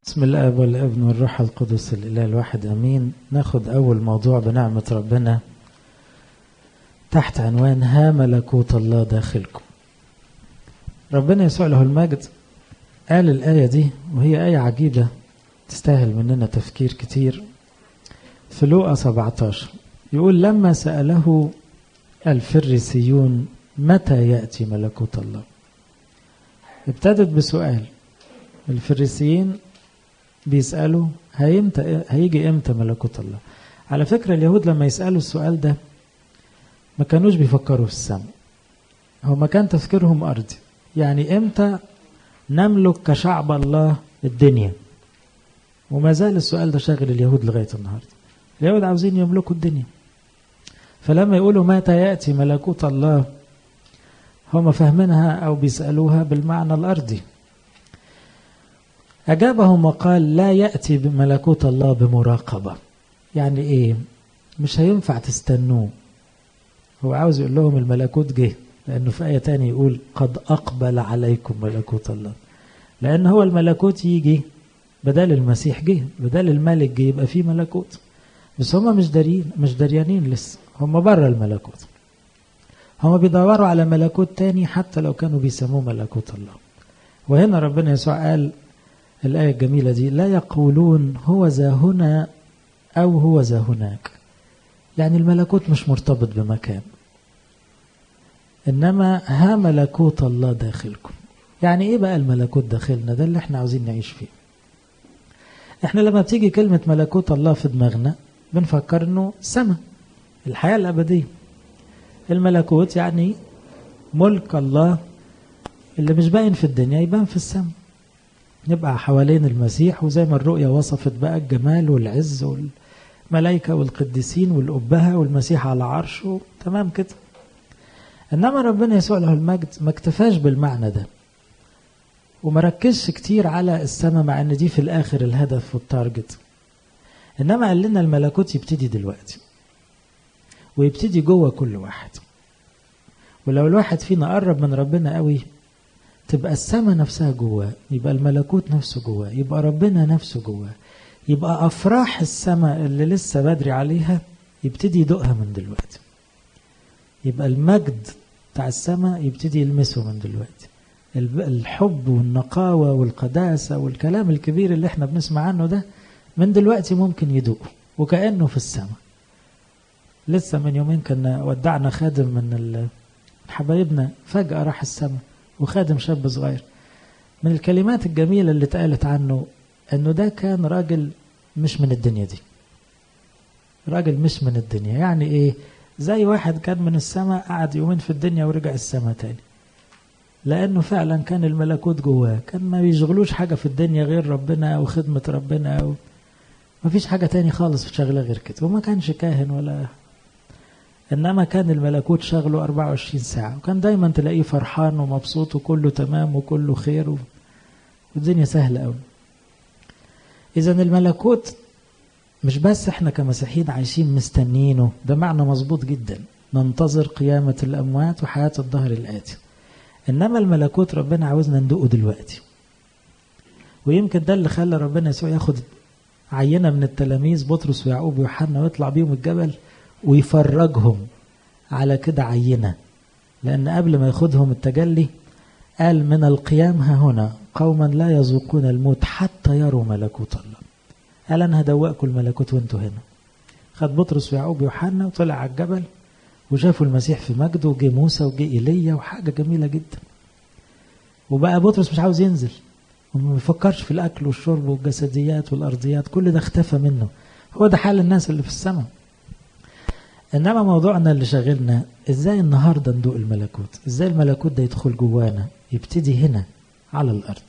بسم الاب والابن والروح القدس الاله الواحد امين ناخد اول موضوع بنعمه ربنا تحت عنوان ها ملكوت الله داخلكم ربنا يسوع له المجد قال الايه دي وهي ايه عجيبه تستاهل مننا تفكير كتير في لوقا 17 يقول لما ساله الفريسيون متى ياتي ملكوت الله ابتدت بسؤال الفريسيين بيسألوا هيمتى هيجي امتى ملكوت الله على فكرة اليهود لما يسألوا السؤال ده ما كانوش بيفكروا في السماء هو ما كان تفكيرهم أرضي يعني امتى نملك كشعب الله الدنيا وما زال السؤال ده شاغل اليهود لغاية النهاردة اليهود عاوزين يملكوا الدنيا فلما يقولوا متى يأتي ملكوت الله هم فاهمينها أو بيسألوها بالمعنى الأرضي أجابهم وقال لا يأتي بملكوت الله بمراقبة يعني إيه مش هينفع تستنوه هو عاوز يقول لهم الملكوت جه لأنه في آية تانية يقول قد أقبل عليكم ملكوت الله لأن هو الملكوت يجي بدل المسيح جه بدل الملك جه يبقى فيه ملكوت بس هم مش دارين مش دريانين لسه هم بره الملكوت هم بيدوروا على ملكوت تاني حتى لو كانوا بيسموه ملكوت الله وهنا ربنا يسوع قال الآية الجميلة دي لا يقولون هو ذا هنا أو هو ذا هناك يعني الملكوت مش مرتبط بمكان إنما ها ملكوت الله داخلكم يعني إيه بقى الملكوت داخلنا ده اللي احنا عاوزين نعيش فيه احنا لما بتيجي كلمة ملكوت الله في دماغنا بنفكر انه سماء الحياة الأبدية الملكوت يعني ملك الله اللي مش باين في الدنيا يبان في السماء نبقى حوالين المسيح وزي ما الرؤية وصفت بقى الجمال والعز والملائكة والقديسين والأبهة والمسيح على عرشه تمام كده إنما ربنا يسوع له المجد ما اكتفاش بالمعنى ده وما ركزش كتير على السماء مع ان دي في الاخر الهدف والتارجت انما قال لنا الملكوت يبتدي دلوقتي ويبتدي جوه كل واحد ولو الواحد فينا قرب من ربنا قوي تبقى السماء نفسها جواه يبقى الملكوت نفسه جواه يبقى ربنا نفسه جواه يبقى افراح السماء اللي لسه بدري عليها يبتدي يدوقها من دلوقتي يبقى المجد بتاع السماء يبتدي يلمسه من دلوقتي الحب والنقاوة والقداسة والكلام الكبير اللي احنا بنسمع عنه ده من دلوقتي ممكن يدوقه وكأنه في السماء لسه من يومين كنا ودعنا خادم من حبايبنا فجأة راح السماء وخادم شاب صغير من الكلمات الجميلة اللي اتقالت عنه انه ده كان راجل مش من الدنيا دي راجل مش من الدنيا يعني ايه زي واحد كان من السماء قعد يومين في الدنيا ورجع السماء تاني لانه فعلا كان الملكوت جواه كان ما بيشغلوش حاجة في الدنيا غير ربنا او خدمة ربنا او ما فيش حاجة تاني خالص في شغله غير كده وما كانش كاهن ولا انما كان الملكوت شغله 24 ساعة وكان دايما تلاقيه فرحان ومبسوط وكله تمام وكله خير و... والدنيا سهلة قوي اذا الملكوت مش بس احنا كمسيحيين عايشين مستنيينه ده معنى مظبوط جدا ننتظر قيامة الأموات وحياة الظهر الآتي إنما الملكوت ربنا عاوزنا ندوقه دلوقتي ويمكن ده اللي خلى ربنا يسوع ياخد عينة من التلاميذ بطرس ويعقوب ويوحنا ويطلع بيهم الجبل ويفرجهم على كده عينة لأن قبل ما ياخدهم التجلي قال من القيام ها هنا قوما لا يذوقون الموت حتى يروا ملكوت الله قال أنا هدوقكم الملكوت وانتوا هنا خد بطرس ويعقوب ويوحنا وطلع على الجبل وشافوا المسيح في مجده وجه موسى وجه ايليا وحاجة جميلة جدا وبقى بطرس مش عاوز ينزل وما بيفكرش في الأكل والشرب والجسديات والأرضيات كل ده اختفى منه هو ده حال الناس اللي في السماء انما موضوعنا اللي شاغلنا ازاي النهارده ندوق الملكوت ازاي الملكوت ده يدخل جوانا يبتدي هنا على الارض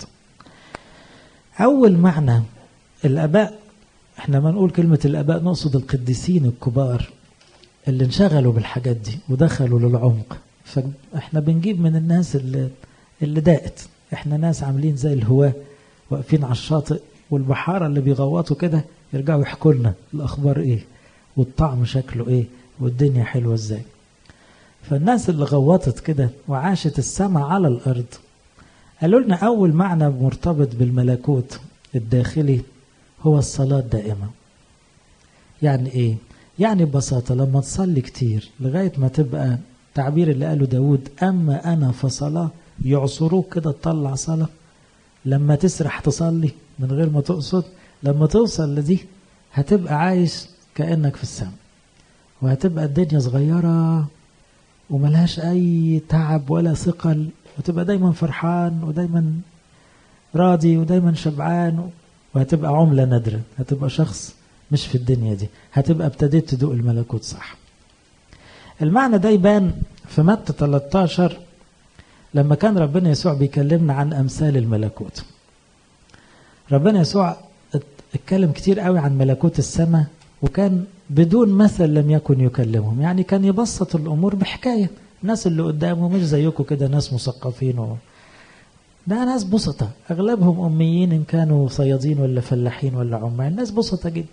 اول معنى الاباء احنا ما نقول كلمه الاباء نقصد القديسين الكبار اللي انشغلوا بالحاجات دي ودخلوا للعمق فاحنا بنجيب من الناس اللي اللي داقت احنا ناس عاملين زي الهواه واقفين على الشاطئ والبحاره اللي بيغوطوا كده يرجعوا يحكوا لنا الاخبار ايه والطعم شكله ايه والدنيا حلوة ازاي فالناس اللي غوطت كده وعاشت السماء على الأرض قالوا لنا أول معنى مرتبط بالملكوت الداخلي هو الصلاة الدائمة يعني ايه يعني ببساطة لما تصلي كتير لغاية ما تبقى تعبير اللي قاله داود أما أنا فصلاة يعصروك كده تطلع صلاة لما تسرح تصلي من غير ما تقصد لما توصل لدي هتبقى عايش كأنك في السماء وهتبقى الدنيا صغيرة وملهاش أي تعب ولا ثقل وتبقى دايما فرحان ودايما راضي ودايما شبعان وهتبقى عملة نادرة هتبقى شخص مش في الدنيا دي هتبقى ابتديت تدوق الملكوت صح المعنى ده يبان في متى 13 لما كان ربنا يسوع بيكلمنا عن أمثال الملكوت ربنا يسوع اتكلم كتير قوي عن ملكوت السماء وكان بدون مثل لم يكن يكلمهم يعني كان يبسط الأمور بحكاية الناس اللي قدامه مش زيكم كده ناس مثقفين و... ده ناس بسطة أغلبهم أميين إن كانوا صيادين ولا فلاحين ولا عمال ناس بسطة جدا